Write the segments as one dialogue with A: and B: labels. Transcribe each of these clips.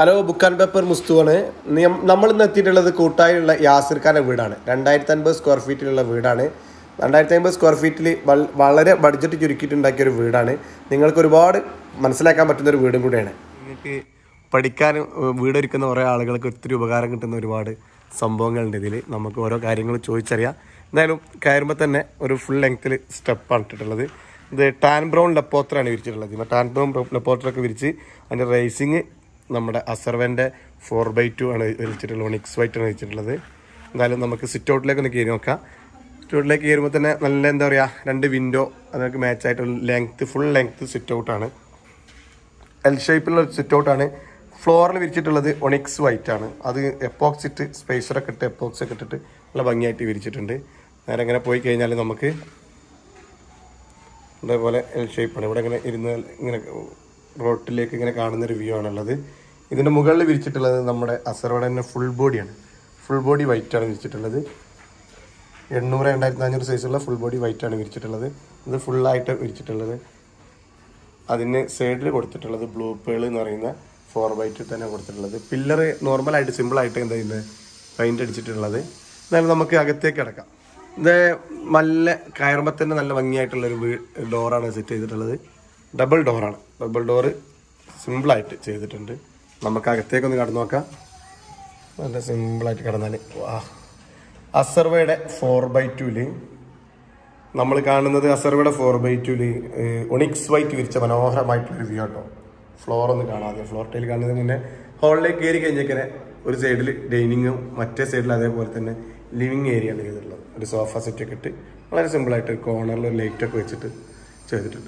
A: Hello book and paper മുസ്തുവാണ് നമ്മൾ ഇന്ന് എത്തിയിട്ടുള്ളത് കൂട്ടായുള്ള യാസിർ ഖാൻ്റെ വീടാണ് രണ്ടായിരത്തി അൻപത് സ്ക്വയർ ഫീറ്റിലുള്ള വീടാണ് രണ്ടായിരത്തി അമ്പത് സ്ക്വയർ ഫീറ്റിൽ വളരെ ബഡ്ജറ്റ് ചുരുക്കിയിട്ടുണ്ടാക്കിയ ഒരു വീടാണ് നിങ്ങൾക്ക് ഒരുപാട് മനസ്സിലാക്കാൻ പറ്റുന്ന ഒരു വീടും കൂടിയാണ് നിങ്ങൾക്ക് പഠിക്കാനും ഏഹ്, വീടൊരുക്കുന്ന കുറേ ആളുകൾക്ക് ഒത്തിരി ഉപകാരം കിട്ടുന്ന ഒരുപാട് സംഭവങ്ങളുണ്ട് ഇതിൽ നമുക്ക് ഓരോ കാര്യങ്ങൾ ചോദിച്ചറിയാം എന്തായാലും കയറുമ്പോൾ തന്നെ ഒരു ഫുൾ ലെങ്ത്തിൽ സ്റ്റെപ്പാണ് ഇട്ടിട്ടുള്ളത് ഇത് ടാൻ ബ്രൗൺ ലെപ്പോത്രയാണ് വിരിച്ചിട്ടുള്ളത് ഇപ്പോൾ ടാൻ ബ്രൗൺ ലെപ്പോത്രയൊക്കെ വിരിച്ച് അതിൻ്റെ റേസിങ് നമ്മുടെ അസർവൻ്റെ ഫോർ ബൈ ടു ആണ് വിരിച്ചിട്ടുള്ളത് ഒണിക്സ് വൈറ്റ് ആണ് വിരിച്ചിട്ടുള്ളത് എന്തായാലും നമുക്ക് സിറ്റ് ഔട്ടിലേക്ക് ഒന്ന് കയറി നോക്കാം സിറ്റ് ഔട്ടിലേക്ക് കയറുമ്പോൾ തന്നെ നല്ല എന്താ പറയുക രണ്ട് വിൻഡോ അതിനൊക്കെ മാച്ച് ആയിട്ട് ലെങ്ത്ത് ഫുൾ ലെങ്ത്ത് സിറ്റ് ഔട്ടാണ് എൽ ഷേപ്പിലുള്ള സിറ്റ് ഔട്ടാണ് ഫ്ലോറിൽ വിരിച്ചിട്ടുള്ളത് ഒണിക്സ് വൈറ്റ് ആണ് അത് എപ്പോക്സിറ്റ് സ്പേസറൊക്കെ ഇട്ട് എപ്പോക്സ് ഒക്കെ ഇട്ടിട്ട് നല്ല ഭംഗിയായിട്ട് വിരിച്ചിട്ടുണ്ട് നേരെ ഇങ്ങനെ പോയി കഴിഞ്ഞാൽ നമുക്ക് അതേപോലെ എൽ ഷേപ്പാണ് ഇവിടെ ഇങ്ങനെ ഇരുന്ന് ഇങ്ങനെ റോട്ടിലേക്ക് ഇങ്ങനെ കാണുന്ന ഒരു വ്യൂ ആണുള്ളത് ഇതിൻ്റെ മുകളിൽ വിരിച്ചിട്ടുള്ളത് നമ്മുടെ അസറോടെ തന്നെ ഫുൾ ബോഡിയാണ് ഫുൾ ബോഡി വൈറ്റ് ആണ് വിരിച്ചിട്ടുള്ളത് എണ്ണൂറ് രണ്ടായിരത്തി നാനൂറ് സൈസുള്ള ഫുൾ ബോഡി വൈറ്റ് ആണ് വിരിച്ചിട്ടുള്ളത് ഇത് ഫുള്ളായിട്ട് വിരിച്ചിട്ടുള്ളത് അതിന് സൈഡിൽ കൊടുത്തിട്ടുള്ളത് ബ്ലൂ പേൾ എന്ന് പറയുന്ന ഫോർ വൈറ്റ് തന്നെ കൊടുത്തിട്ടുള്ളത് പില്ലർ നോർമലായിട്ട് സിമ്പിളായിട്ട് എന്താ ചെയ്യുന്നത് പെയിന്റ് അടിച്ചിട്ടുള്ളത് എന്നാലും നമുക്ക് അകത്തേക്ക് കിടക്കാം ഇത് നല്ല കയറുമ്പോൾ തന്നെ നല്ല ഭംഗിയായിട്ടുള്ള ഒരു ഡോറാണ് സെറ്റ് ചെയ്തിട്ടുള്ളത് ഡബിൾ ഡോറാണ് ഡബിൾ ഡോറ് സിമ്പിളായിട്ട് ചെയ്തിട്ടുണ്ട് നമുക്ക് അകത്തേക്കൊന്ന് കടന്നു നോക്കാം നല്ല സിമ്പിളായിട്ട് കിടന്നാൽ വാ അസർവയുടെ ഫോർ ബൈ ടുവില് നമ്മൾ കാണുന്നത് അസർവയുടെ ഫോർ ബൈ ടുവില് ഒണിക്സ് വൈറ്റ് വിരിച്ച മനോഹരമായിട്ടുള്ള ഒരു വ്യൂ കേട്ടോ ഫ്ലോർ ഒന്ന് കാണാതെ ഫ്ലോർ ടൈൽ കാണുന്നതിന് മുന്നേ ഹോളിലേക്ക് കയറി കഴിഞ്ഞേക്കനെ ഒരു സൈഡിൽ ഡൈനിങ്ങും മറ്റേ സൈഡിൽ അതേപോലെ തന്നെ ലിവിങ് ഏരിയ ആണ് ചെയ്തിട്ടുള്ളത് ഒരു സോഫ സെറ്റ് ഒക്കെ ഇട്ട് വളരെ സിമ്പിളായിട്ട് കോർണറിൽ ഒരു ലൈറ്റ് ഒക്കെ വെച്ചിട്ട് ചെയ്തിട്ടുണ്ട്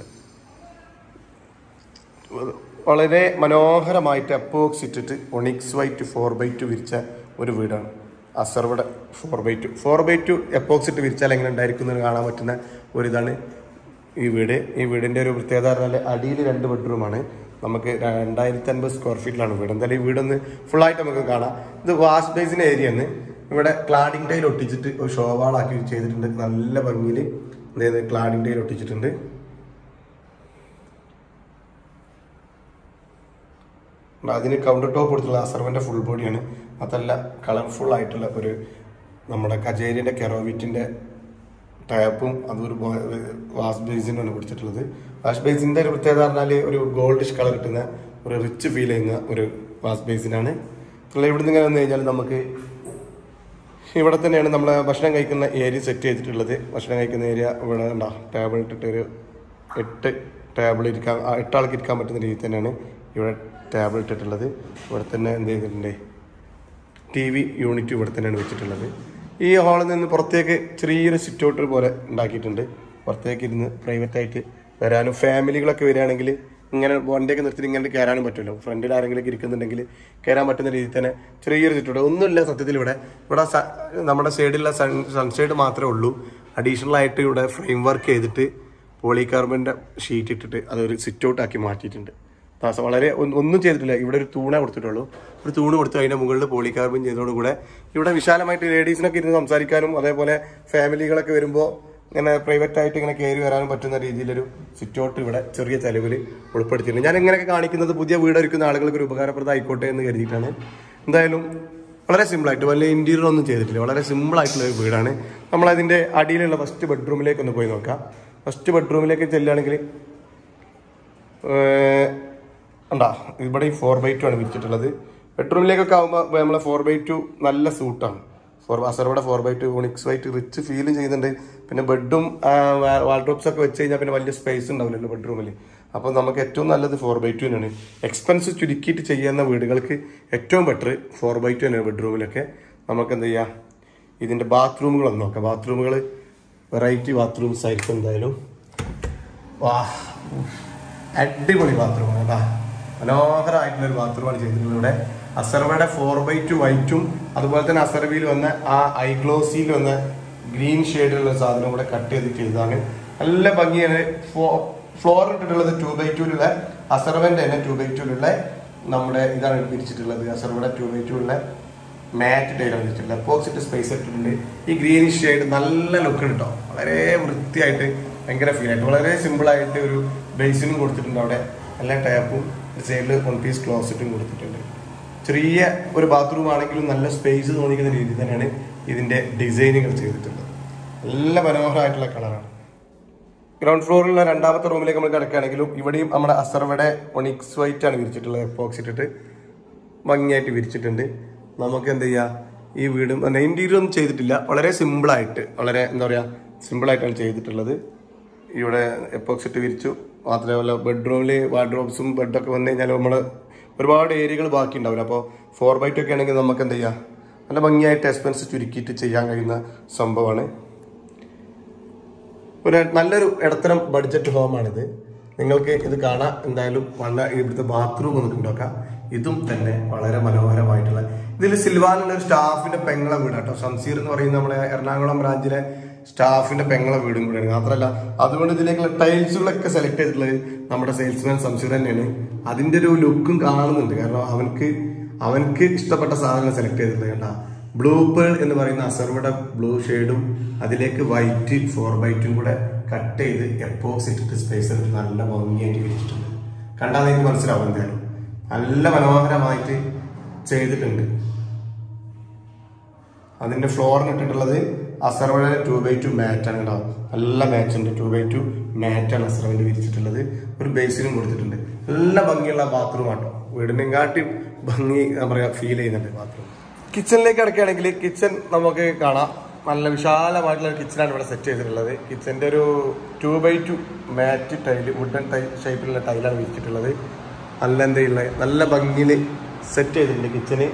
A: വളരെ മനോഹരമായിട്ട് അപ്പോക്സ് ഇട്ടിട്ട് onyx white four by two വിരിച്ച ഒരു വീടാണ് അസർവയുടെ four by two four by two epoxy ഇട്ട് വിരിച്ചാൽ എങ്ങനെ ഉണ്ടായിരിക്കും എന്ന് കാണാൻ പറ്റുന്ന ഒരിതാണ് ഈ വീട് ഈ വീടിൻ്റെ ഒരു പ്രത്യേകത പറഞ്ഞാൽ അടിയിൽ രണ്ട് ബെഡ്റൂമാണ് നമുക്ക് രണ്ടായിരത്തി അൻപത് സ്ക്വയർ ഫീറ്റിലാണ് വീട് എന്തായാലും ഈ വീടൊന്ന് ഫുള്ളായിട്ട് നമുക്ക് കാണാം ഇത് വാഷ് ബേസിൻ്റെ ഏരിയ ആണ് ഇവിടെ ക്ലാഡിംഗ് ടൈൽ ഒട്ടിച്ചിട്ട് ഒരു ഷോവാളാക്കി ചെയ്തിട്ടുണ്ട് നല്ല ഭംഗിയിൽ അതായത് ക്ലാഡിംഗ് ടൈൽ ഒട്ടിച്ചിട്ടുണ്ട് അതിന് കൗണ്ടർ ടോപ്പ് കൊടുത്തുള്ള അസർവന്റെ ഫുൾ ബോഡിയാണ് അതല്ല കളർഫുൾ ആയിട്ടുള്ള ഒരു നമ്മുടെ കജേരിയുടെ കെറോവിറ്റിന്റെ ടാപ്പും അതൊരു വാഷ് ബേസിനാണ് കൊടുത്തിട്ടുള്ളത് വാഷ് ബേസിന്റെ ഒരു പ്രത്യേകത പറഞ്ഞാൽ ഒരു ഗോൾഡിഷ് കളർ കിട്ടുന്ന ഒരു റിച്ച് ഫീൽ ചെയ്യുന്ന ഒരു വാഷ് ബേസിനാണ് ഇവിടെ നിന്ന് ഇങ്ങനെ വന്നു കഴിഞ്ഞാൽ നമുക്ക് ഇവിടെ തന്നെയാണ് നമ്മൾ ഭക്ഷണം കഴിക്കുന്ന ഏരിയ സെറ്റ് ചെയ്തിട്ടുള്ളത് ഭക്ഷണം കഴിക്കുന്ന ഏരിയ ഇവിടെ ഉണ്ടോ ടേബിൾ ഇട്ടിട്ട് ഒരു എട്ട് ടേബിൾ ഇരിക്കാൻ ആ, എട്ട് ആൾക്ക് ഇരിക്കാൻ പറ്റുന്ന രീതിയിൽ തന്നെയാണ് ഇവിടെ ടേബിൾ ഇട്ടിട്ടുള്ളത് ഇവിടെ തന്നെ എന്ത് ചെയ്തിട്ടുണ്ട് ടി വി യൂണിറ്റ് ഇവിടെ തന്നെയാണ് വെച്ചിട്ടുള്ളത് ഈ ഹാളിൽ നിന്ന് പുറത്തേക്ക് ചെറിയൊരു സിറ്റ് ഔട്ട് പോലെ ഉണ്ടാക്കിയിട്ടുണ്ട് പുറത്തേക്ക് ഇരുന്ന് പ്രൈവറ്റ് ആയിട്ട് വരാനും ഫാമിലികളൊക്കെ വരികയാണെങ്കിൽ ഇങ്ങനെ വണ്ടിയൊക്കെ നിർത്തിയിട്ട് ഇങ്ങനെ കയറാനും പറ്റുമല്ലോ ഫ്രണ്ടിൽ ആരെങ്കിലും ഇരിക്കുന്നുണ്ടെങ്കിൽ കയറാൻ പറ്റുന്ന രീതിയിൽ തന്നെ ചെറിയൊരു സിറ്റ് ഔട്ട് ഒന്നുമില്ല സത്യത്തിൽ ഇവിടെ ഇവിടെ സ- നമ്മുടെ സൈഡിലുള്ള സൺ സൺസൈഡ് മാത്രമേ ഉള്ളൂ അഡീഷണൽ ആയിട്ട് ഇവിടെ ഫ്രെയിം വർക്ക് ചെയ്തിട്ട് പോളികാർബണിന്റെ ഷീറ്റ് ഇട്ടിട്ട് അതൊരു സിറ്റ് ഔട്ട് ആക്കി മാറ്റിയിട്ടുണ്ട് താസ വളരെ ഒ- ഒന്നും ചെയ്തിട്ടില്ല ഇവിടെ ഒരു തൂണ കൊടുത്തിട്ടുള്ളൂ ഒരു തൂണ് കൊടുത്ത് അതിന്റെ മുകളിൽ പോളികാർബൺ ചെയ്തതോടുകൂടെ ഇവിടെ വിശാലമായിട്ട് ലേഡീസിനൊക്കെ ഇരുന്ന് സംസാരിക്കാനും അതേപോലെ ഫാമിലികളൊക്കെ വരുമ്പോൾ ഇങ്ങനെ പ്രൈവറ്റ് ആയിട്ട് ഇങ്ങനെ കയറി വരാനും പറ്റുന്ന രീതിയിലൊരു സിറ്റ് ഔട്ട് ഇവിടെ ചെറിയ ചെലവിൽ ഉൾപ്പെടുത്തിയിട്ടുണ്ട് ഞാൻ ഇങ്ങനെയൊക്കെ കാണിക്കുന്നത് പുതിയ വീടൊരുക്കുന്ന ആളുകൾക്ക് ഒരു ഉപകാരപ്രദമായിക്കോട്ടെ എന്ന് കരുതിയിട്ടാണ് എന്തായാലും വളരെ സിമ്പിളായിട്ട് വലിയ ഇന്റീരിയർ ഒന്നും ചെയ്തിട്ടില്ല വളരെ സിമ്പിൾ ആയിട്ടുള്ള ഒരു വീടാണ് നമ്മൾ അതിന്റെ അടിയിലുള്ള ഫസ്റ്റ് ബെഡ്റൂമിലേക്ക് ഒന്ന് പോയി നോക്കാം ഫസ്റ്റ് ബെഡ്റൂമിലേക്ക് ചെല്ലുകയാണെങ്കിൽ ഉണ്ടാ ഇവിടെ ഈ ഫോർ ബൈ ടു ആണ് വിരിച്ചിട്ടുള്ളത് ബെഡ്റൂമിലേക്കൊക്കെ ആകുമ്പോൾ നമ്മളെ ഫോർ ബൈ ടു നല്ല സൂട്ടാണ് ഫോർ അസറോടെ four by two onyx white rich ഫീലും ചെയ്യുന്നുണ്ട് പിന്നെ ബെഡും വാൾഡ്രോപ്സ് ഒക്കെ വെച്ച് കഴിഞ്ഞാൽ പിന്നെ വലിയ സ്പേസ് ഉണ്ടാവില്ലല്ലോ ബെഡ്റൂമിൽ അപ്പോൾ നമുക്ക് ഏറ്റവും നല്ലത് ഫോർ ബൈ ടു തന്നെയാണ് എക്സ്പെൻസ് ചുരുക്കിയിട്ട് ചെയ്യുന്ന വീടുകൾക്ക് ഏറ്റവും ബെറ്റർ ഫോർ ബൈ ടു തന്നെയാണ് ബെഡ്റൂമിലൊക്കെ നമുക്ക് എന്ത് ചെയ്യാം ഇതിൻ്റെ ബാത്റൂമുകളൊന്ന് നോക്കാം ബാത്റൂമുകൾ വെറൈറ്റി ബാത്റൂംസ് ആയിരിക്കും എന്തായാലും വാ അടിപൊളി ബാത്റൂമാണ് കേട്ടാ മനോഹരമായിട്ടുള്ള ഒരു ബാത്റൂമാണ് ചെയ്തിട്ടുള്ളത് ഇവിടെ അസർവയുടെ ഫോർ ബൈ ടു വൈറ്റും അതുപോലെ തന്നെ അസർവിയിൽ വന്ന ആ ഐ ഗ്ലോസിയിൽ വന്ന ഗ്രീൻ ഷെയ്ഡിലുള്ള സാധനം കൂടെ കട്ട് ചെയ്ത് ചെയ്തതാണ് നല്ല ഭംഗിയാണ് ഫ്ലോർ ഇട്ടിട്ടുള്ളത് ടു ബൈ ടുവിലുള്ള അസർവന്റെ തന്നെ ടു ബൈ ടുവിലുള്ള നമ്മുടെ ഇതാണ് പിരിച്ചിട്ടുള്ളത് അസർവയുടെ ടു ബൈ ടുവിലുള്ള മാറ്റ് ടൈലാണ് വെച്ചിട്ടുള്ളത് അപ്പോസിറ്റ് സ്പേസ് ഇട്ടിട്ടുണ്ട് ഈ ഗ്രീൻ ഷെയ്ഡ് നല്ല ലുക്ക് കേട്ടോ വളരെ വൃത്തിയായിട്ട് ഭയങ്കര ഫീൽ ആയിട്ട് വളരെ സിമ്പിൾ ആയിട്ട് ഒരു ബേസിനും കൊടുത്തിട്ടുണ്ട് അവിടെ എല്ലാ ടാപ്പും സൈഡിൽ വൺ പീസ് ക്ലോസറ്റും കൊടുത്തിട്ടുണ്ട് ചെറിയ ഒരു ബാത്റൂം ആണെങ്കിലും നല്ല സ്പേസ് തോന്നിക്കുന്ന രീതിയിൽ തന്നെയാണ് ഇതിന്റെ ഡിസൈനുകൾ ചെയ്തിട്ടുള്ളത് നല്ല മനോഹരമായിട്ടുള്ള കളറാണ് ഗ്രൗണ്ട് ഫ്ലോറിലുള്ള രണ്ടാമത്തെ റൂമിലേക്ക് നമ്മൾ കിടക്കുകയാണെങ്കിലും ഇവിടെയും നമ്മുടെ അസർവയുടെ ഒണിക്സ് വൈറ്റ് ആണ് വിരിച്ചിട്ടുള്ളത് എപ്പോക്സ് ഇട്ടിട്ട് ഭംഗിയായിട്ട് വിരിച്ചിട്ടുണ്ട് നമുക്ക് എന്ത് ചെയ്യാം ഈ വീടും ഇന്റീരിയർ ഒന്നും ചെയ്തിട്ടില്ല വളരെ സിമ്പിളായിട്ട് വളരെ എന്താ പറയുക സിമ്പിളായിട്ടാണ് ചെയ്തിട്ടുള്ളത് ഇവിടെ എപ്പോക്സ് ഇട്ട് വിരിച്ചു മാത്രമല്ല ബെഡ്റൂമിൽ വാർഡ്രോബ്സും ബെഡൊക്കെ വന്നു കഴിഞ്ഞാൽ നമ്മൾ ഒരുപാട് ഏരിയകൾ ബാക്കി ഉണ്ടാവില്ല അപ്പോൾ ഫോർ ബൈ ടു ഒക്കെ ആണെങ്കിൽ നമുക്ക് എന്ത് ചെയ്യാം നല്ല ഭംഗിയായിട്ട് എക്സ്പെൻസ് ചുരുക്കിയിട്ട് ചെയ്യാൻ കഴിയുന്ന സംഭവമാണ് ഒരു നല്ലൊരു ഇടത്തരം ബഡ്ജറ്റ് ഹോമാണിത് നിങ്ങൾക്ക് ഇത് കാണാൻ എന്തായാലും വന്ന ഇവിടുത്തെ ബാത്റൂം ഒന്ന് കണ്ടോക്കാം ഇതും തന്നെ വളരെ മനോഹരമായിട്ടുള്ള ഇതിൽ സിൽവാനുള്ള ഒരു സ്റ്റാഫിന്റെ പെങ്ങളെ വീട് കേട്ടോ ഷംസീർ എന്ന് പറയുന്ന നമ്മളെ എറണാകുളം ബ്രാഞ്ചിലെ സ്റ്റാഫിന്റെ പെങ്ങളെ വീടും കൂടെയാണ് മാത്രമല്ല അതുകൊണ്ട് ഇതിലേക്കുള്ള ടൈൽസുകളൊക്കെ സെലക്ട് ചെയ്തിട്ടുള്ളത് നമ്മുടെ സെയിൽസ്മാൻ സംസീർ തന്നെയാണ് അതിന്റെ ഒരു ലുക്കും കാണുന്നുണ്ട് കാരണം അവൻക്ക് അവൻക്ക് ഇഷ്ടപ്പെട്ട സാധനങ്ങൾ സെലക്ട് ചെയ്തിട്ടുള്ളത് കേട്ടോ ബ്ലൂ പേൾ എന്ന് പറയുന്ന അസർവയുടെ ബ്ലൂ ഷെയ്ഡും അതിലേക്ക് വൈറ്റ് ഫോർ വൈറ്റും കൂടെ കട്ട് ചെയ്ത് എപ്പോക്സ് ഇട്ടിട്ട് സ്പേസ് എടുത്ത് നല്ല ഭംഗിയായിട്ട് വിരിച്ചിട്ടുണ്ട് കണ്ടാൽ നിങ്ങൾക്ക് മനസ്സിലാവും എന്തായാലും നല്ല മനോഹരമായിട്ട് ചെയ്തിട്ടുണ്ട് അതിന്റെ ഫ്ലോറിന് ഇട്ടിട്ടുള്ളത് അസർവയുടെ ടു ബൈ ടു മാറ്റ് ആണ് കേട്ടോ നല്ല മാച്ച് ഉണ്ട് ടു ബൈ ടു മാറ്റ് ആണ് അസർവന്റെ വിരിച്ചിട്ടുള്ളത് ഒരു ബേസിനും കൊടുത്തിട്ടുണ്ട് നല്ല ഭംഗിയുള്ള ബാത്റൂം ആട്ടോ വീടിനെയും കാട്ടി ഭംഗി എന്താ പറയാ ഫീൽ ചെയ്യുന്നുണ്ട് ബാത്റൂം കിച്ചണിലേക്ക് കിടക്കുകയാണെങ്കിൽ കിച്ചൺ നമുക്ക് കാണാം നല്ല വിശാലമായിട്ടുള്ള ഒരു കിച്ചണാണ് ഇവിടെ സെറ്റ് ചെയ്തിട്ടുള്ളത് കിച്ചന്റെ ഒരു two by two matt tile wooden tie ഷേപ്പിലുള്ള ടൈലാണ് വിരിച്ചിട്ടുള്ളത് നല്ല എന്തെയുള്ള നല്ല ഭംഗിയിൽ സെറ്റ് ചെയ്തിട്ടുണ്ട് കിച്ചന്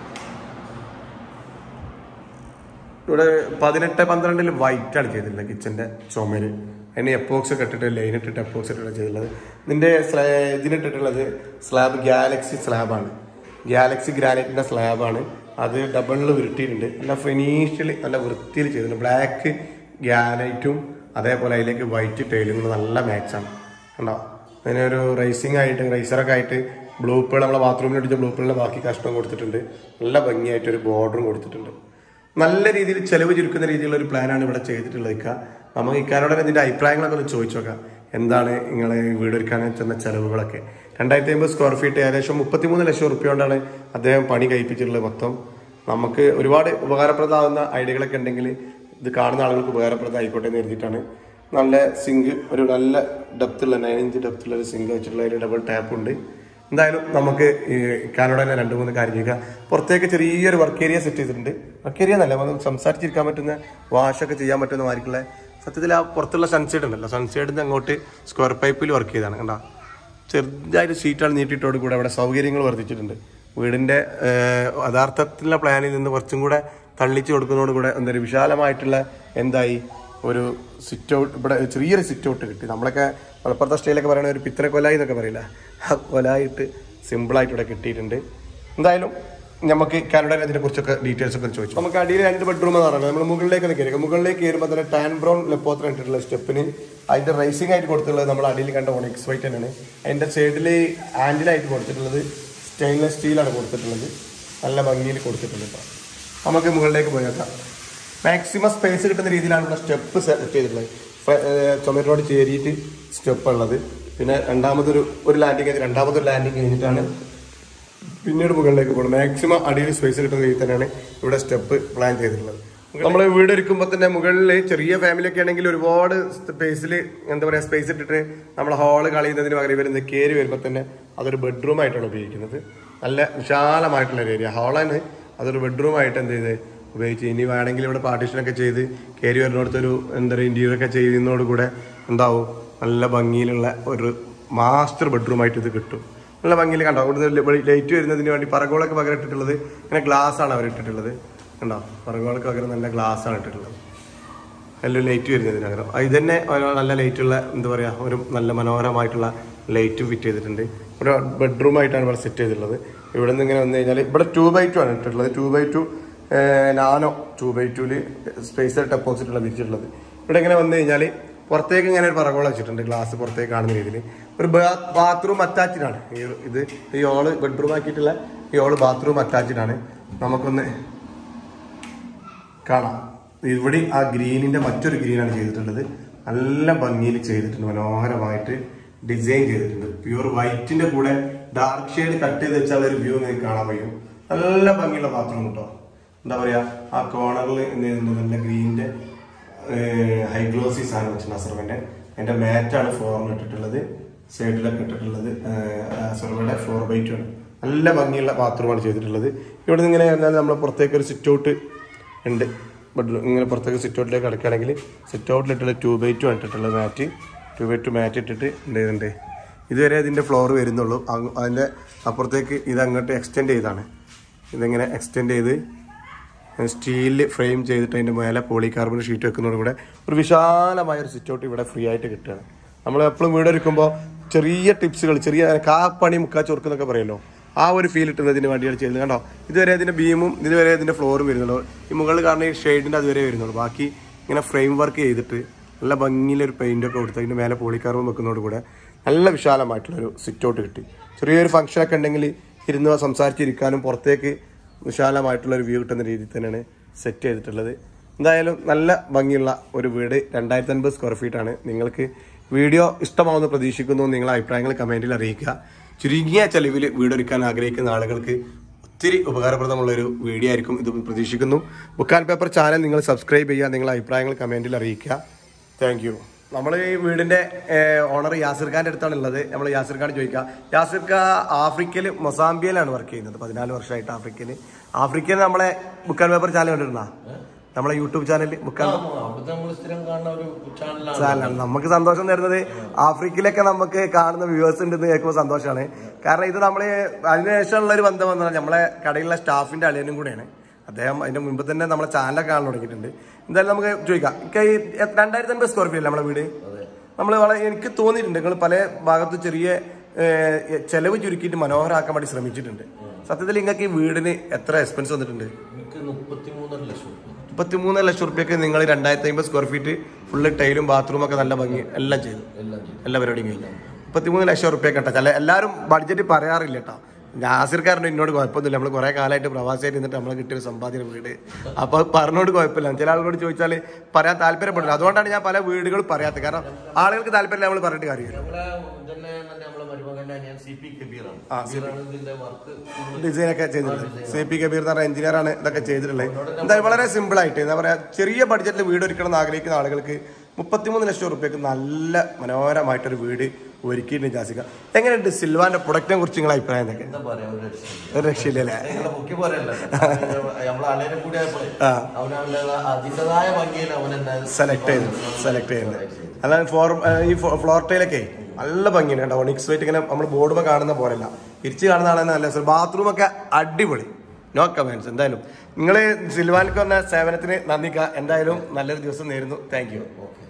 A: ഇവിടെ പതിനെട്ട് പന്ത്രണ്ടിൽ വൈറ്റ് ആണ് ചെയ്തിട്ടുള്ളത് കിച്ചന്റെ ചുമര് അതിന് എപ്പോക്സ് ഒക്കെ ഇട്ടിട്ട് ലൈൻ ഇട്ടിട്ട് എപ്പോക്സ് ഇട്ടിട്ട് ചെയ്തിട്ടുള്ളത് ഇതിന്റെ സ്ലാ- ഇതിനിട്ടിട്ടുള്ളത് സ്ലാബ് ഗാലക്സി സ്ലാബാണ് ഗാലക്സി ഗ്രാനൈറ്റിന്റെ സ്ലാബാണ് അത് ഡബിളിൽ ഉരുട്ടിയിട്ടുണ്ട് നല്ല ഫിനിഷിൽ നല്ല വൃത്തിയിൽ ചെയ്തിട്ടുണ്ട് ബ്ലാക്ക് ഗ്രാനൈറ്റും അതേപോലെ അതിലേക്ക് വൈറ്റ് ടൈലും കൂടെ നല്ല മാച്ചാണ് കണ്ടോ അതിന് ഒരു റേസിംഗ് ആയിട്ട് റേസറൊക്കെ ആയിട്ട് ബ്ലൂ പേൾ നമ്മളെ ബാത്റൂമിൽ അടിച്ച ബ്ലൂ പേളിന്റെ ബാക്കി കഷ്ണം കൊടുത്തിട്ടുണ്ട് നല്ല ഭംഗിയായിട്ട് ഒരു ബോർഡറും കൊടുത്തിട്ടുണ്ട് നല്ല രീതിയിൽ ചെലവ് ചുരുക്കുന്ന രീതിയിലുള്ള ഒരു പ്ലാനാണ് ഇവിടെ ചെയ്തിട്ടുള്ളത് ഇക്ക നമുക്ക് ഇക്കാരോടെ ഇതിന്റെ അഭിപ്രായങ്ങളൊക്കെ ഒന്ന് ചോദിച്ചു നോക്കാം എന്താണ് നിങ്ങളെ വീട് ഒരുക്കാൻ ചെന്ന ചെലവുകളൊക്കെ രണ്ടായിരത്തി അമ്പത് സ്ക്വയർ ഫീറ്റ് ഏകദേശം മുപ്പത്തിമൂന്ന് ലക്ഷം റുപ്യ കൊണ്ടാണ് അദ്ദേഹം പണി കഴിപ്പിച്ചിട്ടുള്ളത് മൊത്തം നമുക്ക് ഒരുപാട് ഉപകാരപ്രദമാകുന്ന ഐഡിയകളൊക്കെ ഉണ്ടെങ്കിൽ ഇത് കാണുന്ന ആളുകൾക്ക് ഉപകാരപ്രദമായിക്കോട്ടെ എന്ന് കരുതിയിട്ടാണ് നല്ല സിങ്ക് ഒരു നല്ല ഡെപ്തുള്ള നയൻ ഇഞ്ച് ഡെപ്തുള്ള ഒരു സിങ്ക് വെച്ചിട്ടുള്ള ഒരു ഡബിൾ ടാപ്പ് ഉണ്ട് എന്തായാലും നമുക്ക് ഈ കാനോടെ തന്നെ രണ്ട് മൂന്ന് കാര്യം ചെയ്യുക പുറത്തേക്ക് ചെറിയൊരു വർക്ക് ഏരിയ സെറ്റ് ചെയ്തിട്ടുണ്ട് വർക്ക് ഏരിയ എന്നല്ല നമുക്ക് സംസാരിച്ചിരിക്കാൻ പറ്റുന്ന വാഷൊക്കെ ചെയ്യാൻ പറ്റുന്ന മാതിരിക്കുള്ള സത്യത്തിൽ ആ പുറത്തുള്ള സൺസൈഡ് ഉണ്ടല്ലോ സൺസൈഡിന് അങ്ങോട്ട് സ്ക്വയർ പൈപ്പിൽ വർക്ക് ചെയ്താണ് കണ്ടാ ചെറുതായിട്ട് ഷീറ്റാണ് നീട്ടിയിട്ടോട് കൂടെ അവിടെ സൗകര്യങ്ങൾ വർദ്ധിച്ചിട്ടുണ്ട് വീടിന്റെ ഏഹ്, യഥാർത്ഥത്തിലുള്ള പ്ലാനിൽ നിന്ന് കുറച്ചും കൂടെ തള്ളിച്ചു കൊടുക്കുന്നതോട് കൂടെ എന്തൊരു വിശാലമായിട്ടുള്ള എന്തായി ഒരു സിറ്റ് ഔട്ട് ഇവിടെ ചെറിയൊരു സിറ്റ് ഔട്ട് കിട്ടി നമ്മളൊക്കെ മലപ്പുറത്തെ സ്റ്റൈലൊക്കെ പറയുന്ന ഒരു പിത്തര കൊലായി എന്നൊക്കെ പറയില്ല ആ കൊലായിട്ട് സിമ്പിളായിട്ട് ഇവിടെ കിട്ടിയിട്ടുണ്ട് എന്തായാലും നമുക്ക് കാനഡ അതിനെ കുറിച്ചൊക്കെ ഡീറ്റെയിൽസ് ഒക്കെ ചോദിച്ചു നമുക്ക് അടിയിൽ രണ്ട് ബെഡ്റൂം എന്ന് പറയുന്നത് നമ്മൾ മുകളിലേക്ക് ഒന്ന് കയറി മുകളിലേക്ക് കയറുമ്പോൾ തന്നെ ടാൻ ബ്രൗൺ ലെപ്പോത്ര ഇട്ടിട്ടുള്ള സ്റ്റെപ്പിന് അതിന്റെ റൈസിംഗ് ആയിട്ട് കൊടുത്തിട്ടുള്ളത് നമ്മൾ അടിയിൽ കണ്ട ഒണിക്സ് വൈറ്റ് തന്നെയാണ് അതിന്റെ സൈഡിൽ ആൻഡിലായിട്ട് കൊടുത്തിട്ടുള്ളത് സ്റ്റെയിൻലെസ് സ്റ്റീലാണ് കൊടുത്തിട്ടുള്ളത് നല്ല ഭംഗിയിൽ കൊടുത്തിട്ടുണ്ട് കേട്ടോ നമുക്ക് മുകളിലേക്ക് പോയി നോക്കാം മാക്സിമം സ്പേസ് കിട്ടുന്ന രീതിയിലാണ് ഇവിടെ സ്റ്റെപ്പ് സെറ്റ് ചെയ്തിട്ടുള്ളത് ഫ- ഏർ ചുമരിനോട് ചേരിയിട്ട് സ്റ്റെപ്പ് ഉള്ളത് പിന്നെ രണ്ടാമതൊരു ഒരു ലാൻഡിങ് കഴിഞ്ഞ് രണ്ടാമതൊരു ലാൻഡിങ് കഴിഞ്ഞിട്ടാണ് പിന്നീട് മുകളിലേക്ക് പോകണം മാക്സിമം അടിയിൽ സ്പേസ് കിട്ടുന്ന രീതിയിൽ തന്നെയാണ് ഇവിടെ സ്റ്റെപ്പ് പ്ലാൻ ചെയ്തിട്ടുള്ളത് നമ്മൾ വീട് ഒരുക്കുമ്പോൾ തന്നെ മുകളിൽ ചെറിയ ഫാമിലി ഒക്കെ ആണെങ്കിൽ ഒരുപാട് സ്പേസിൽ എന്താ പറയുക സ്പേസ് ഇട്ടിട്ട് നമ്മൾ ഹാള് കളയുന്നതിന് പകരം ഇവരെന്ത് കയറി വരുമ്പോൾ തന്നെ അതൊരു ബെഡ്റൂം ആയിട്ടാണ് ഉപയോഗിക്കുന്നത് നല്ല വിശാലമായിട്ടുള്ള ഒരു ഏരിയ ഹാളാണ് അതൊരു ബെഡ്റൂം ആയിട്ട് എന്ത് ചെയ്ത് ഉപയോഗിച്ച് ഇനി വേണമെങ്കിൽ ഇവിടെ പാർട്ടീഷനൊക്കെ ചെയ്ത് കയറി വരുന്നിടത്തൊരു എന്താ പറയുക ഇന്റീരിയർ ഒക്കെ ചെയ്യുന്നതോട് കൂടെ എന്താവും നല്ല ഭംഗിയിലുള്ള ഒരു മാസ്റ്റർ ബെഡ്റൂം ആയിട്ട് ഇത് കിട്ടും നല്ല ഭംഗിയിൽ കണ്ടോ അവിടുന്ന് ലൈറ്റ് വരുന്നതിന് വേണ്ടി പറകോളൊക്കെ പകരം ഇട്ടിട്ടുള്ളത് ഇങ്ങനെ ഗ്ലാസ് ആണ് അവർ ഇട്ടിട്ടുള്ളത് കണ്ടോ പറകോളൊക്കെ പകരം നല്ല ഗ്ലാസ് ആണ് ഇട്ടിട്ടുള്ളത് എല്ലാം ലൈറ്റ് വരുന്നതിന് പകരം ആ, ഇത് തന്നെ ഒരു നല്ല ലൈറ്റ് ഉള്ള എന്താ പറയാ ഒരു നല്ല മനോഹരമായിട്ടുള്ള ലൈറ്റും ഫിറ്റ് ചെയ്തിട്ടുണ്ട് ഒരു ബെഡ്റൂം ആയിട്ടാണ് ഇവിടെ സെറ്റ് ചെയ്തിട്ടുള്ളത് ഇവിടെ നിന്ന് ഇങ്ങനെ വന്നു കഴിഞ്ഞാൽ ഇവിടെ ടു ബൈ ടു ആണ് ഇട്ടിട്ടുള്ളത് two by two nano two by ടുവിൽ സ്പേസ് ഡെപ്പോസിറ്റുള്ള വിരിച്ചിട്ടുള്ളത് ഇവിടെ ഇങ്ങനെ വന്നു കഴിഞ്ഞാൽ പുറത്തേക്ക് ഇങ്ങനെ ഒരു പറകോള വെച്ചിട്ടുണ്ട് ഗ്ലാസ് പുറത്തേക്ക് കാണുന്ന രീതിയിൽ ഒരു ബാത്റൂം അറ്റാച്ച്ഡ് ആണ് ഈ ഇത് ഈ ഓള് ബെഡ്റൂം ആക്കിയിട്ടുള്ള ഈ ഓള് ബാത്റൂം അറ്റാച്ച്ഡ് ആണ് നമുക്കൊന്ന് കാണാം ഇവിടെ ആ ഗ്രീനിന്റെ മറ്റൊരു ഗ്രീനാണ് ചെയ്തിട്ടുള്ളത് നല്ല ഭംഗിയിൽ ചെയ്തിട്ടുണ്ട് മനോഹരമായിട്ട് ഡിസൈൻ ചെയ്തിട്ടുണ്ട് പ്യൂർ വൈറ്റിന്റെ കൂടെ ഡാർക്ക് ഷെയ്ഡ് കട്ട് ചെയ്ത് വെച്ചാൽ ഒരു വ്യൂ നിങ്ങൾക്ക് കാണാൻ കഴിയും നല്ല ഭംഗിയുള്ള ബാത്റൂം കേട്ടോ എന്താ പറയാ ആ കോർണറിൽ നല്ല ഗ്രീനിന്റെ ഹൈ ഗ്ലോസി സാധനം വെച്ചിട്ടുണ്ട് അസർവന്റെ അതിന്റെ മാറ്റാണ് ഫ്ലോറിന് ഇട്ടിട്ടുള്ളത് സൈഡിലൊക്കെ ഇട്ടിട്ടുള്ളത് അസർവയുടെ ഫ്ലോർ ബൈറ്റ് ആണ് നല്ല ഭംഗിയുള്ള ബാത്റൂമാണ് ചെയ്തിട്ടുള്ളത് ഇവിടെ നിന്ന് ഇങ്ങനെ പറഞ്ഞാൽ നമ്മൾ പുറത്തേക്ക് ഒരു സിറ്റ് ഔട്ട് ഉണ്ട് ബെഡ്റൂം ഇങ്ങനെ പുറത്തേക്ക് സിറ്റ് ഔട്ടിലേക്ക് കിടക്കുകയാണെങ്കിൽ സിറ്റ് ഔട്ടിലിട്ടുള്ള ടൂ ബൈ ടു ആണ് ഇട്ടിട്ടുള്ളത് matt two by two matt ഇട്ടിട്ട് ഉണ്ട് ഇതുണ്ട് ഇതുവരെ ഇതിന്റെ ഫ്ലോർ വരുന്നുള്ളൂ അങ്ങ് അതിന്റെ അപ്പുറത്തേക്ക് ഇത് അങ്ങോട്ട് എക്സ്റ്റെൻഡ് ചെയ്താണ് ഇതിങ്ങനെ എക്സ്റ്റെൻഡ് ചെയ്ത് സ്റ്റീലിൽ ഫ്രെയിം ചെയ്തിട്ട് അതിന്റെ മേലെ പോളികാർബൺ ഷീറ്റ് വെക്കുന്നതോടുകൂടെ ഒരു വിശാലമായ ഒരു സിറ്റ് ഔട്ട് ഇവിടെ ഫ്രീ ആയിട്ട് കിട്ടുകയാണ് നമ്മൾ എപ്പോഴും വീട് ഒരുക്കുമ്പോൾ ചെറിയ ടിപ്സുകൾ ചെറിയ കാപ്പണി മുക്കാ ചൊറുക്കുന്നൊക്കെ പറയല്ലോ ആ ഒരു ഫീൽ കിട്ടുന്നതിന് വേണ്ടിയാണ് ചെയ്യുന്നത് കണ്ടോ ഇതുവരെ ഇതിന്റെ ബീമും ഇതുവരെ ഇതിന്റെ ഫ്ലോറും വരുന്നുള്ളൂ ഈ മുകളിൽ കാണുന്ന ഈ ഷെയ്ഡിന്റെ അതുവരെ വരുന്നുള്ളൂ ബാക്കി ഇങ്ങനെ ഫ്രെയിം വർക്ക് ചെയ്തിട്ട് നല്ല ഭംഗിയിലൊരു പെയിന്റ് ഒക്കെ കൊടുത്ത് അതിന്റെ മേലെ പോളികാർബൺ വെക്കുന്നതോട് കൂടെ നല്ല വിശാലമായിട്ടുള്ളൊരു സിറ്റ് ഔട്ട് കിട്ടി ചെറിയൊരു ഫംഗ്ഷൻ ഒക്കെ ഉണ്ടെങ്കിൽ ഇരുന്ന് സംസാരിച്ചിരിക്കാനും പുറത്തേക്ക് വിശാലമായിട്ടുള്ള ഒരു വ്യൂ കിട്ടുന്ന രീതിയിൽ തന്നെയാണ് സെറ്റ് ചെയ്തിട്ടുള്ളത് എന്തായാലും നല്ല ഭംഗിയുള്ള ഒരു വീട് രണ്ടായിരത്തി അൻപത് സ്ക്വയർ ഫീറ്റ് ആണ് നിങ്ങൾക്ക് വീഡിയോ ഇഷ്ടമാവുമെന്ന് പ്രതീക്ഷിക്കുന്നു നിങ്ങളെ അഭിപ്രായങ്ങൾ കമന്റിൽ അറിയിക്കുക ചുരുങ്ങിയ ചെലവിൽ വീടൊരുക്കാൻ ആഗ്രഹിക്കുന്ന ആളുകൾക്ക് ഒത്തിരി ഉപകാരപ്രദമുള്ള ഒരു വീഡിയോ ആയിരിക്കും ഇത് പ്രതീക്ഷിക്കുന്നു ബുക്കാൻ പേപ്പർ ചാനൽ നിങ്ങൾ സബ്സ്ക്രൈബ് ചെയ്യുക നിങ്ങളുടെ അഭിപ്രായങ്ങൾ കമന്റിൽ അറിയിക്കുക താങ്ക് യു നമ്മൾ ഈ വീടിന്റെ ഓണർ യാസിർ ഖാന്റെ അടുത്താണ് ഉള്ളത് നമ്മൾ യാസിർ ഖാൻ ചോദിക്കുക യാസിർ ഖാ ആഫ്രിക്കയിൽ മൊസാംബിയയിലാണ് വർക്ക് ചെയ്യുന്നത് പതിനാല് വർഷമായിട്ട് ആഫ്രിക്കയിൽ ആഫ്രിക്കയിൽ നമ്മളെ ബുക്കാൻ പേപ്പർ ചാനൽ കണ്ടിരുന്നാ നമ്മളെ യൂട്യൂബ് ചാനൽ ബുക്കാൻ
B: അവിടുത്തെ നമ്മൾ സ്ഥിരം കാണുന്ന ഒരു ചാനലാണ്
A: ചാനലാണ് നമുക്ക് സന്തോഷം തരുന്നത് ആഫ്രിക്കയിലൊക്കെ നമുക്ക് കാണുന്ന വ്യൂവേഴ്സ് ഉണ്ടെന്ന് കേൾക്കുമ്പോൾ സന്തോഷമാണ് കാരണം ഇത് നമ്മൾ അതിനുശേഷമുള്ള ഒരു ബന്ധം വന്നാൽ നമ്മളെ കടയിലുള്ള സ്റ്റാഫിന്റെ അളിയനും കൂടെയാണ് അദ്ദേഹം അതിന്റെ മുമ്പ് തന്നെ നമ്മളെ ചാനലൊക്കെ കാണാൻ തുടങ്ങിയിട്ടുണ്ട് എന്തായാലും നമുക്ക് ചോദിക്കാം ഇക്ക ഈ രണ്ടായിരത്തി അൻപത് സ്ക്വയർ ഫീറ്റ് നമ്മളെ വീട് നമ്മൾ വളരെ എനിക്ക് തോന്നിയിട്ടുണ്ട് നിങ്ങൾ പല ഭാഗത്ത് ചെറിയ ഏഹ്, ചെലവ് ചുരുക്കിയിട്ട് മനോഹരമാക്കാൻ വേണ്ടി ശ്രമിച്ചിട്ടുണ്ട് സത്യത്തിൽ നിങ്ങൾക്ക് ഈ വീടിന് എത്ര എക്സ്പെൻസ് വന്നിട്ടുണ്ട്
B: എനിക്ക് മുപ്പത്തിമൂന്നര ലക്ഷം രൂപ.
A: മുപ്പത്തിമൂന്ന് ലക്ഷം റുപ്യക്ക് നിങ്ങൾ രണ്ടായിരത്തി അമ്പത് സ്ക്വയർ ഫീറ്റ് ഫുള്ള് ടൈലും ബാത്റൂം ഒക്കെ നല്ല ഭംഗി എല്ലാം ചെയ്തു
B: എല്ലാം ചെയ്തു
A: എല്ലാ പരിപാടിയും കഴിഞ്ഞു മുപ്പത്തിമൂന്ന് ലക്ഷം റുപ്യ കേട്ടോ ചില എല്ലാവരും ബഡ്ജറ്റ് പറയാറില്ല കേട്ടോ നാസിർക്കാരന് എന്നോട് കുഴപ്പമൊന്നുമില്ല നമ്മൾ കുറെ കാലമായിട്ട് പ്രവാസിയായിട്ട് ഇരുന്നിട്ട് നമ്മളെ കിട്ടിയൊരു സമ്പാദ്യ വീട് അപ്പൊ പറഞ്ഞോട് കുഴപ്പമില്ല ചില ആളുകളോട് ചോദിച്ചാൽ പറയാൻ താല്പര്യപ്പെടില്ല അതുകൊണ്ടാണ് ഞാൻ പല വീടുകൾ പറയാത്തത് കാരണം ആളുകൾക്ക് താല്പര്യം നമ്മൾ പറഞ്ഞിട്ട് കാര്യമില്ല
B: നമ്മളെ ഇതന്നെ തന്നെ നമ്മളെ മരുമകന്റെ അനിയൻ സി പി കബീറാണ്
A: ആ,
B: കബീറാണ് ഇതിന്റെ വർക്ക്
A: ഡിസൈൻ ഒക്കെ ചെയ്തിട്ടുണ്ട് സി പി കബീർ എന്ന് പറഞ്ഞ എഞ്ചിനീയർ ആണ് ഇതൊക്കെ ചെയ്തിട്ടുള്ളത് എന്തായാലും വളരെ സിമ്പിൾ ആയിട്ട് എന്താ പറയാ ചെറിയ ബഡ്ജറ്റിൽ വീട് ഒരുക്കണം എന്ന് ആഗ്രഹിക്കുന്ന ആളുകൾക്ക് മുപ്പത്തിമൂന്ന് ലക്ഷം റുപ്യക്ക് നല്ല മനോഹരമായിട്ടൊരു വീട് ഒരുക്കിയിട്ടുണ്ട് ജാസിക എങ്ങനെയുണ്ട് സിൽവാന്റെ പ്രൊഡക്റ്റിനെ കുറിച്ച് നിങ്ങളെ അഭിപ്രായം എന്തൊക്കെ
B: എന്താ പറയാ ഒരു രക്ഷയില്ല.
A: ഒരു രക്ഷയില്ല അല്ലേ
B: നിങ്ങളെ പൊക്കി പറയല്ല നമ്മളെ അളിയനെ കൂടി ആയപ്പോഴേ
A: ആ.
B: അവൻ അവന്റെ അതിൻ്റെതായ ഭംഗിയിൽ അവൻ എന്തായാലും
A: സെലക്ട് ചെയ്ത് സെലക്ട് ചെയ്യുന്നത് അല്ലാതെ ഫോർ ഈ ഫ്ലോർ ടൈലൊക്കെ നല്ല ഭംഗിയാണ് കേട്ടോ ഒണിക്സ് വൈറ്റ് ഇങ്ങനെ നമ്മൾ ബോർഡുമ്പോൾ കാണുന്ന പോലെയല്ല തിരിച്ച് കാണുന്ന ആളെ നല്ല ബാത്റൂം ഒക്കെ അടിപൊളി നോ കമൻസ് എന്തായാലും നിങ്ങൾ സിൽവാനിക്ക് വന്ന സേവനത്തിന് നന്ദിക്ക എന്തായാലും നല്ലൊരു ദിവസം നേരുന്നു താങ്ക് യു
B: ഓക്കെ